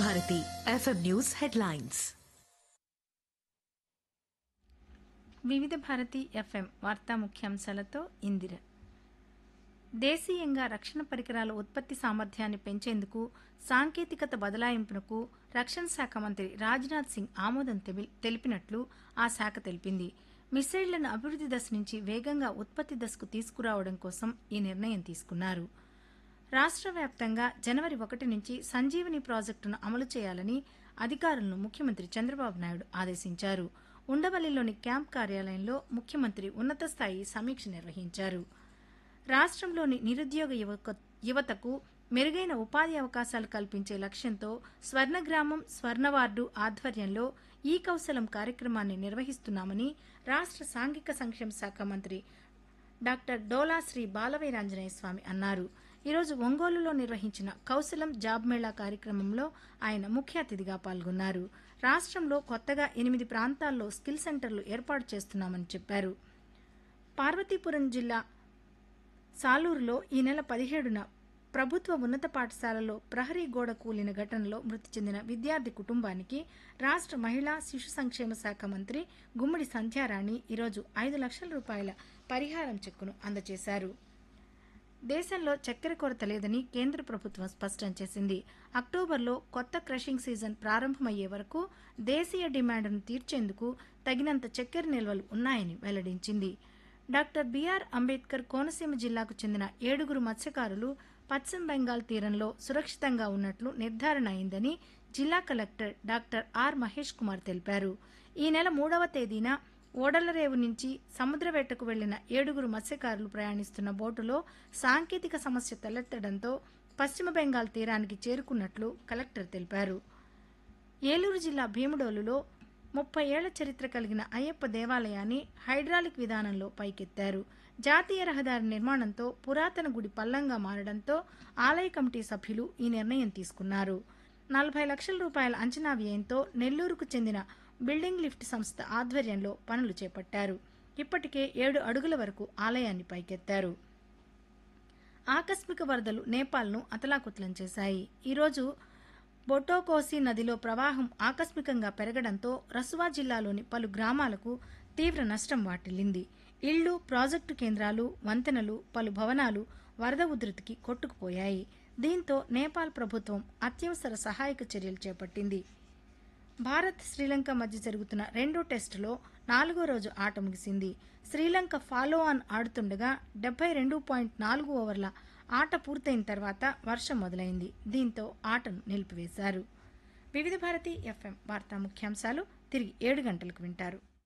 Bharati FM news headlines వివిధ Bharati FM వార్తా ముఖ్యాంశాలతో ఇందిర దేశీయంగా రక్షణ పరికరాల ఉత్పత్తి సామర్థ్యాన్ని పెంచేందుకు సాంకేతికత బదలాయింపునకు రక్షణ శాఖ మంత్రి రాజ్నాథ్ సింగ్ ఆమోదం తెలి- తెలిపినట్లు ఆ శాఖ తెలిపింది మిసైళ్లను అభివృద్ధి దశ నుంచి వేగంగా ఉత్పత్తి దశకు తీసుకురావడం కోసం ఈ నిర్ణయం తీసుకున్నారు రాష్ట్ర వ్యాప్తంగా జనవరి ఒకటి నుంచి సంజీవని ప్రాజెక్టును అమలు చేయాలని అధికారులను ముఖ్యమంత్రి చంద్రబాబు నాయుడు ఆదేశించారు ఉండవల్లిలోని క్యాంప్ కార్యాలయంలో ముఖ్యమంత్రి ఉన్నత స్థాయి సమీక్ష నిర్వహించారు రాష్ట్రంలోని నిరుద్యోగ యువక యువతకు మెరుగైన ఉపాధి అవకాశాలు కల్పించే లక్ష్యంతో స్వర్ణగ్రామం స్వర్ణవార్డు ఆధ్వర్యంలో ఈ కౌశలం కార్యక్రమాన్ని నిర్వహిస్తున్నామని రాష్ట్ర సాంఘిక సంక్షేమ శాఖ మంత్రి డాక్టర్ డోలా శ్రీ బాలవీరాంజనేయ స్వామి అన్నారు ఈరోజు ఒంగోలులో నిర్వహించిన కౌశలం జాబ్ మేళా కార్యక్రమంలో ఆయన ముఖ్య అతిథిగా పాల్గొన్నారు రాష్ట్రంలో కొత్తగా ఎనిమిది ప్రాంతాల్లో స్కిల్ సెంటర్లు ఏర్పాటు చేస్తున్నామని చెప్పారు పార్వతీపురం జిల్లా సాలూరులో ఈ నెల పదిహేడున ప్రభుత్వ ఉన్నత పాఠశాలలో ప్రహరీ గోడ కూలిన ఘటనలో మృతి చెందిన విద్యార్థి కుటుంబానికి రాష్ట్ర మహిళా శిశు సంక్షేమ శాఖ మంత్రి గుమ్మడి సంధ్యారాణి ఈరోజు ఐదు లక్షల రూపాయల పరిహారం చెక్కును అందజేశారు దేశంలో చక్కెర కొరత లేదని కేంద్ర ప్రభుత్వం స్పష్టం చేసింది అక్టోబర్లో కొత్త క్రషింగ్ సీజన్ ప్రారంభమయ్యే వరకు దేశీయ డిమాండ్ను తీర్చేందుకు తగినంత చక్కెర నిల్వలు ఉన్నాయని వెల్లడించింది డాక్టర్ బిఆర్ అంబేద్కర్ కోనసీమ జిల్లాకు చెందిన ఏడుగురు మత్స్యకారులు పశ్చిమ బెంగాల్ తీరంలో సురక్షితంగా ఉన్నట్లు నిర్ధారణ అయిందని జిల్లా collector doctor R Mahesh Kumar తెలిపారు ఈ నెల మూడవ తేదీన ఓడలరేవు నుంచి సముద్రవేటకు వెళ్లిన ఏడుగురు మత్స్యకారులు ప్రయాణిస్తున్న బోటులో సాంకేతిక సమస్య తలెత్తడంతో పశ్చిమ బెంగాల్ తీరానికి చేరుకున్నట్లు కలెక్టర్ తెలిపారు ఏలూరు జిల్లా భీముడోలులో ముప్పై ఏళ్ల చరిత్ర కలిగిన అయ్యప్ప దేవాలయాన్ని హైడ్రాలిక్ విధానంలో పైకెత్తారు జాతీయ రహదారి నిర్మాణంతో పురాతన గుడి పల్లంగా మారడంతో ఆలయ కమిటీ సభ్యులు ఈ నిర్ణయం తీసుకున్నారు నలభై లక్షల రూపాయల అంచనా వ్యయంతో నెల్లూరుకు చెందిన బిల్డింగ్ లిఫ్ట్ సంస్థ ఆధ్వర్యంలో పనులు చేపట్టారు ఇప్పటికే ఏడు అడుగుల వరకు ఆలయాన్ని పైకెత్తారు ఆకస్మిక వరదలు నేపాల్ను అతలాకుతలం చేశాయి ఈరోజు బొటోకోసి నదిలో ప్రవాహం ఆకస్మికంగా పెరగడంతో రసువా జిల్లాలోని పలు గ్రామాలకు తీవ్ర నష్టం వాటిల్లింది ఇళ్లు ప్రాజెక్టు కేంద్రాలు వంతెనలు పలు భవనాలు వరద ఉధృతికి కొట్టుకుపోయాయి దీంతో నేపాల్ ప్రభుత్వం అత్యవసర సహాయక చర్యలు చేపట్టింది భారత్ శ్రీలంక మధ్య జరుగుతున్న రెండో టెస్టులో నాలుగో రోజు ఆట ముగిసింది శ్రీలంక ఫాలో ఆన్ ఆడుతుండగా డెబ్బై రెండు పాయింట్ నాలుగు ఓవర్ల ఆట పూర్తయిన తర్వాత వర్షం మొదలైంది దీంతో ఆటను నిలిపివేశారు వివిధ భారతి ఎఫ్ఎం వార్తా ముఖ్యాంశాలు తిరిగి ఏడు గంటలకు వింటారు